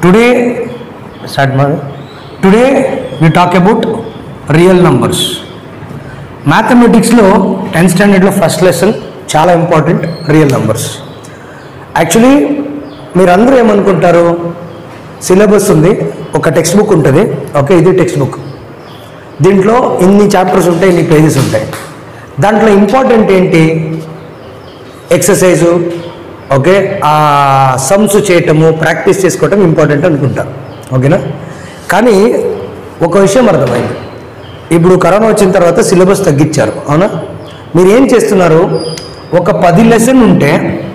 today start మా today we talk about real numbers మ్యాథమెటిక్స్లో tenth స్టాండర్డ్లో ఫస్ట్ లెసన్ చాలా ఇంపార్టెంట్ రియల్ నంబర్స్ యాక్చువల్లీ మీరందరూ ఏమనుకుంటారు సిలబస్ ఉంది ఒక టెక్స్ట్ బుక్ ఉంటుంది ఓకే ఇది టెక్స్ట్ బుక్ దీంట్లో ఇన్ని చాప్టర్స్ ఉంటాయి ఇన్ని పేజెస్ ఉంటాయి దాంట్లో ఇంపార్టెంట్ ఏంటి ఎక్సర్సైజు ఓకే ఆ సమ్స్ చేయటము ప్రాక్టీస్ చేసుకోవటం ఇంపార్టెంట్ అనుకుంటారు ఓకేనా కానీ ఒక విషయం అర్థమైంది ఇప్పుడు కరోనా వచ్చిన తర్వాత సిలబస్ తగ్గించారు అవునా మీరు ఏం చేస్తున్నారు ఒక పది లెసన్ ఉంటే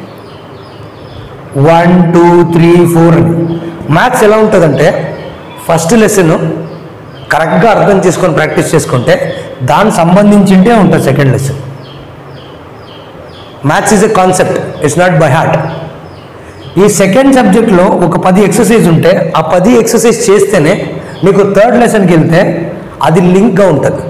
వన్ టూ త్రీ ఫోర్ అని మ్యాథ్స్ ఎలా ఉంటుందంటే ఫస్ట్ లెసన్ కరెక్ట్గా అర్థం చేసుకొని ప్రాక్టీస్ చేసుకుంటే దానికి సంబంధించింటే ఉంటుంది second lesson maths is a concept it's not by heart ఈ సెకండ్ సబ్జెక్ట్లో ఒక పది ఎక్సర్సైజ్ ఉంటే ఆ పది ఎక్సర్సైజ్ చేస్తేనే మీకు థర్డ్ లెసన్కి వెళ్తే అది లింక్గా ఉంటుంది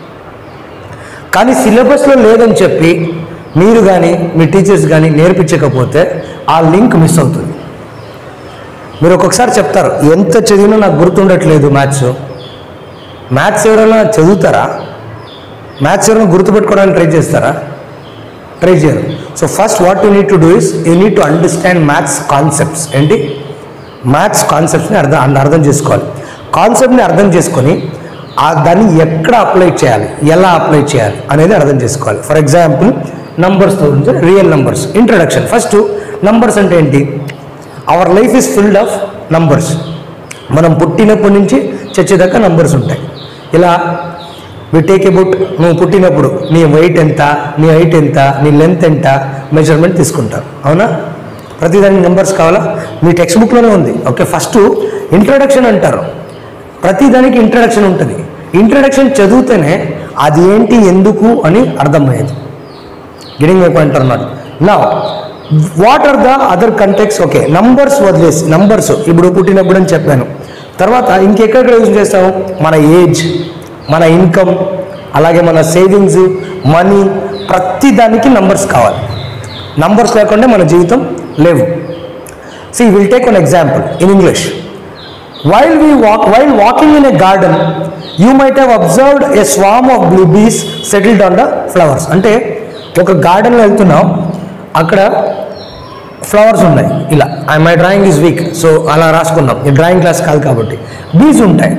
కానీ సిలబస్లో లేదని చెప్పి మీరు కానీ మీ టీచర్స్ కానీ నేర్పించకపోతే ఆ లింక్ మిస్ అవుతుంది మీరు ఒక్కొక్కసారి చెప్తారు ఎంత చదివినా నాకు గుర్తుండట్లేదు మ్యాథ్స్ మ్యాథ్స్ ఎవరైనా చదువుతారా మ్యాథ్స్ ఎవరైనా గుర్తుపెట్టుకోవడానికి ట్రై చేస్తారా ట్రై చేయరు so first what you need to do is you need to understand maths concepts ఏంటి మ్యాథ్స్ కాన్సెప్ట్స్ని అర్థం అర్థం చేసుకోవాలి కాన్సెప్ట్ని అర్థం చేసుకొని ఆ దాన్ని ఎక్కడ అప్లై చేయాలి ఎలా అప్లై చేయాలి అనేది అర్థం చేసుకోవాలి for example numbers real numbers introduction first numbers అంటే ఏంటి our life is filled of numbers మనం పుట్టినప్పటి నుంచి చచ్చేదాకా నంబర్స్ ఉంటాయి ఇలా వి టేక్ అబౌట్ నువ్వు పుట్టినప్పుడు నీ వెయిట్ ఎంత నీ హైట్ ఎంత నీ లెంత్ ఎంత మెజర్మెంట్ తీసుకుంటారు అవునా ప్రతిదానికి నెంబర్స్ కావాలా మీ టెక్స్ట్ బుక్లోనే ఉంది ఓకే ఫస్ట్ ఇంట్రడక్షన్ అంటారు ప్రతిదానికి ఇంట్రడక్షన్ ఉంటుంది ఇంట్రడక్షన్ చదివితేనే అది ఏంటి ఎందుకు అని అర్థమయ్యేది గెటింగ్ మై పాయింట్ అన్నమాట నా what are the other context okay numbers వదిలేసి నంబర్స్ ఇప్పుడు పుట్టినప్పుడు అని చెప్పాను తర్వాత ఇంకెక్కడ యూజ్ చేస్తాము మన ఏజ్ మన ఇన్కమ్ అలాగే మన సేవింగ్స్ మనీ ప్రతి దానికి నంబర్స్ కావాలి నంబర్స్ లేకుండా మన జీవితం లేవు see will take one example in English while we walk while walking in a garden you might have observed a swarm of blue bees settled on the flowers అంటే ఒక గార్డెన్లో వెళ్తున్నాం అక్కడ ఫ్లవర్స్ ఉన్నాయి ఇలా I my drawing is weak so అలా రాసుకున్నాం ఈ డ్రాయింగ్ క్లాస్ కాదు కాబట్టి బీస్ ఉంటాయి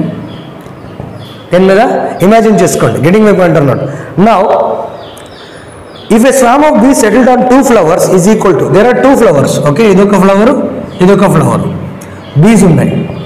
దేని మీద ఇమాజిన్ చేసుకోండి గెటింగ్ మై పాయింట్ అన్నమాట now if a swarm of bees settled on two flowers is equal to there are two flowers okay ఇదొక ఫ్లవర్ ఇదొక ఫ్లవర్ బీస్ ఉన్నాయి